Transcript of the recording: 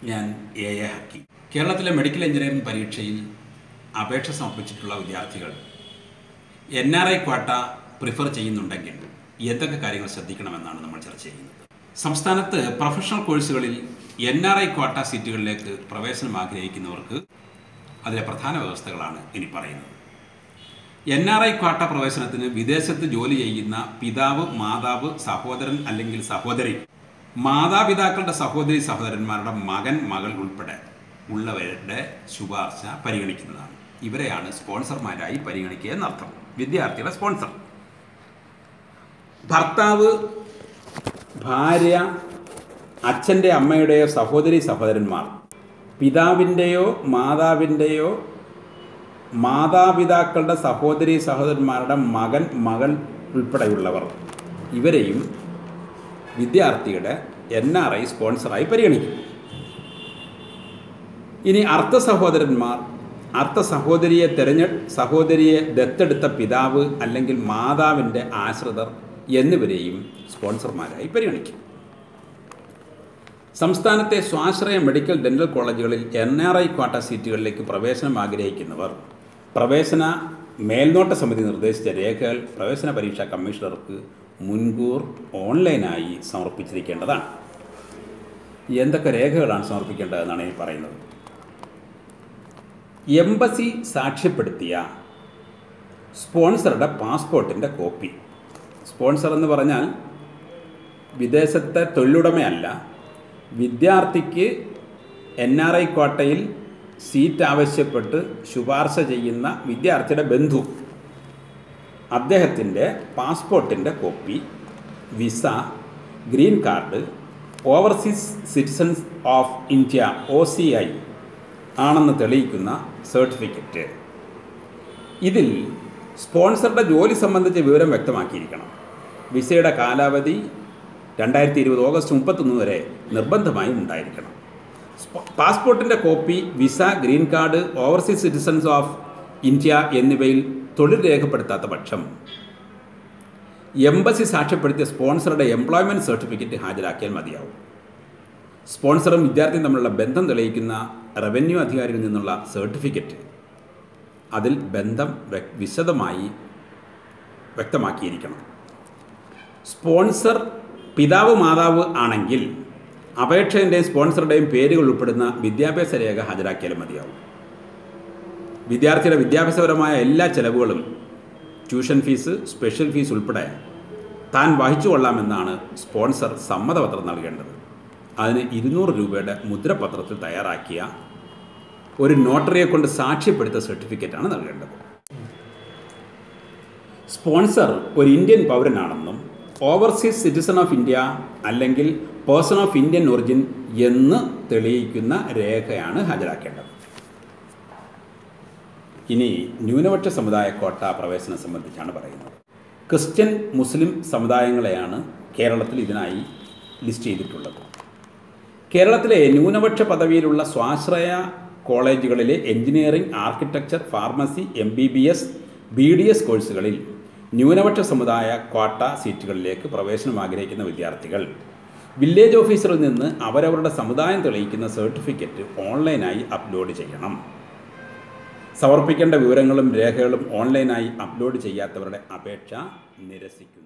ഞാൻ A A ഹക്കി കേരളത്തിലെ medical engineering പരീക്ഷയിൽ അപേക്ഷ സമർപ്പിച്ചിട്ടുള്ള വിദ്യാർത്ഥികൾ N R I quota prefer ചെയ്യുന്നുണ്ടെങ്കിൽ എന്തൊക്കെ കാര്യങ്ങൾ ശ്രദ്ധിക്കണമെന്നാണ് നമ്മൾ ചർച്ച ചെയ്യുന്നത് സംസ്ഥാനത്ത് പ്രൊഫഷണൽ കോഴ്സുകളിൽ എൻ ആർ ഐ ക്വാട്ട സീറ്റുകളിലേക്ക് പ്രവേശനം ആഗ്രഹിക്കുന്നവർക്ക് അതിലെ പ്രധാന വ്യവസ്ഥകളാണ് ഇനി പറയുന്നത് എൻ ആർ ഐ ക്വാട്ട പ്രവേശനത്തിന് വിദേശത്ത് ജോലി ചെയ്യുന്ന പിതാവ് മാതാവ് സഹോദരൻ അല്ലെങ്കിൽ സഹോദരി മാതാപിതാക്കളുടെ സഹോദരി സഹോദരന്മാരുടെ മകൻ മകൾ ഉൾപ്പെടെ ഉള്ളവരുടെ ശുപാർശ പരിഗണിക്കുന്നതാണ് ഇവരെയാണ് സ്പോൺസർമാരായി പരിഗണിക്കുക എന്നർത്ഥം വിദ്യാർത്ഥിയുടെ സ്പോൺസർ ഭർത്താവ് ഭാര്യ അച്ഛൻ്റെ അമ്മയുടെയോ സഹോദരി സഹോദരന്മാർ പിതാവിൻ്റെയോ മാതാവിൻ്റെയോ മാതാപിതാക്കളുടെ സഹോദരി സഹോദരന്മാരുടെ മകൻ മകൾ ഉൾപ്പെടെയുള്ളവർ ഇവരെയും വിദ്യാർത്ഥിയുടെ എൻ ആർ ഐ സ്പോൺസറായി പരിഗണിക്കും ഇനി അർത്ഥ സഹോദരന്മാർ അർത്ഥ സഹോദരിയെ തെരഞ്ഞ സഹോദരിയെ ദത്തെടുത്ത പിതാവ് അല്ലെങ്കിൽ മാതാവിൻ്റെ ആശ്രിതർ എന്നിവരെയും സ്പോൺസർമാരായി പരിഗണിക്കും സംസ്ഥാനത്തെ സ്വാശ്രയ മെഡിക്കൽ ഡെന്റൽ കോളേജുകളിൽ എൻ ആർ ഐ ക്വാട്ട സീറ്റുകളിലേക്ക് പ്രവേശനം ആഗ്രഹിക്കുന്നവർ പ്രവേശന മേൽനോട്ട സമിതി നിർദ്ദേശിച്ച രേഖകൾ പ്രവേശന പരീക്ഷാ കമ്മീഷണർക്ക് മുൻകൂർ ഓൺലൈനായി സമർപ്പിച്ചിരിക്കേണ്ടതാണ് എന്തൊക്കെ രേഖകളാണ് സമർപ്പിക്കേണ്ടതെന്നാണ് ഈ പറയുന്നത് എംബസി സാക്ഷ്യപ്പെടുത്തിയ സ്പോൺസറുടെ പാസ്പോർട്ടിൻ്റെ കോപ്പി സ്പോൺസർ എന്ന് പറഞ്ഞാൽ വിദേശത്തെ തൊഴിലുടമയല്ല വിദ്യാർത്ഥിക്ക് എൻ ആർ ഐ കോട്ടയിൽ സീറ്റ് ആവശ്യപ്പെട്ട് ശുപാർശ ചെയ്യുന്ന വിദ്യാർത്ഥിയുടെ ബന്ധു അദ്ദേഹത്തിൻ്റെ പാസ്പോർട്ടിൻ്റെ copy visa green card overseas citizens of India O C I ആണെന്ന് തെളിയിക്കുന്ന സർട്ടിഫിക്കറ്റ് ഇതിൽ സ്പോൺസറുടെ ജോലി സംബന്ധിച്ച വിവരം വ്യക്തമാക്കിയിരിക്കണം വിസയുടെ കാലാവധി രണ്ടായിരത്തി ഇരുപത് ഓഗസ്റ്റ് മുപ്പത്തൊന്ന് വരെ നിർബന്ധമായും ഉണ്ടായിരിക്കണം പാസ്പോർട്ടിൻ്റെ copy visa green card overseas citizens of India എന്നിവയിൽ തൊഴിൽ രേഖപ്പെടുത്താത്ത പക്ഷം എംബസി സാക്ഷ്യപ്പെടുത്തിയ സ്പോൺസറുടെ എംപ്ലോയ്മെൻറ്റ് സർട്ടിഫിക്കറ്റ് ഹാജരാക്കിയാൽ മതിയാവും സ്പോൺസറും വിദ്യാർത്ഥിയും തമ്മിലുള്ള ബന്ധം തെളിയിക്കുന്ന റവന്യൂ അധികാരിയിൽ നിന്നുള്ള സർട്ടിഫിക്കറ്റ് അതിൽ ബന്ധം വ്യ- വിശദമായി വ്യക്തമാക്കിയിരിക്കണം സ്പോൺസർ പിതാവ് മാതാവ് ആണെങ്കിൽ അപേക്ഷൻ്റെയും സ്പോൺസറുടെയും പേരുകൾ ഉൾപ്പെടുന്ന വിദ്യാഭ്യാസ രേഖ ഹാജരാക്കിയാലും മതിയാവും വിദ്യാർത്ഥിയുടെ വിദ്യാഭ്യാസപരമായ എല്ലാ ചെലവുകളും ട്യൂഷൻ ഫീസ് സ്പെഷ്യൽ ഫീസ് ഉൾപ്പെടെ താൻ വഹിച്ചു കൊള്ളാമെന്നാണ് സ്പോൺസർ സമ്മതപത്രം നൽകേണ്ടത് അതിന് ഇരുന്നൂറ് രൂപയുടെ മുദ്രപത്രത്തിൽ തയ്യാറാക്കിയ ഒരു നോട്ടറിയെ കൊണ്ട് സാക്ഷ്യപ്പെടുത്ത സർട്ടിഫിക്കറ്റാണ് നൽകേണ്ടത് സ്പോൺസർ ഒരു ഇന്ത്യൻ പൗരനാണെന്നും ഓവർസീസ് സിറ്റിസൺ ഓഫ് ഇന്ത്യ അല്ലെങ്കിൽ പേഴ്സൺ ഓഫ് ഇന്ത്യൻ ഒറിജിൻ എന്ന് തെളിയിക്കുന്ന രേഖയാണ് ഹാജരാക്കേണ്ടത് ഇനി ന്യൂനപക്ഷ സമുദായ കോട്ട പ്രവേശനം സംബന്ധിച്ചാണ് പറയുന്നത് ക്രിസ്ത്യൻ മുസ്ലിം സമുദായങ്ങളെയാണ് കേരളത്തിൽ ഇതിനായി ലിസ്റ്റ് ചെയ്തിട്ടുള്ളത് കേരളത്തിലെ ന്യൂനപക്ഷ പദവിയിലുള്ള സ്വാശ്രയ കോളേജുകളിലെ engineering architecture pharmacy M B B S B D S കോഴ്സുകളിൽ ന്യൂനപക്ഷ സമുദായ ക്വാട്ട സീറ്റുകളിലേക്ക് പ്രവേശനം ആഗ്രഹിക്കുന്ന വിദ്യാർത്ഥികൾ വില്ലേജ് ഓഫീസറിൽ നിന്ന് അവരവരുടെ സമുദായം തെളിയിക്കുന്ന സർട്ടിഫിക്കറ്റ് ഓൺലൈനായി അപ്ലോഡ് ചെയ്യണം സമർപ്പിക്കേണ്ട വിവരങ്ങളും രേഖകളും ഓൺലൈനായി അപ്ലോഡ് ചെയ്യാത്തവരുടെ അപേക്ഷ നിരസിക്കുന്നു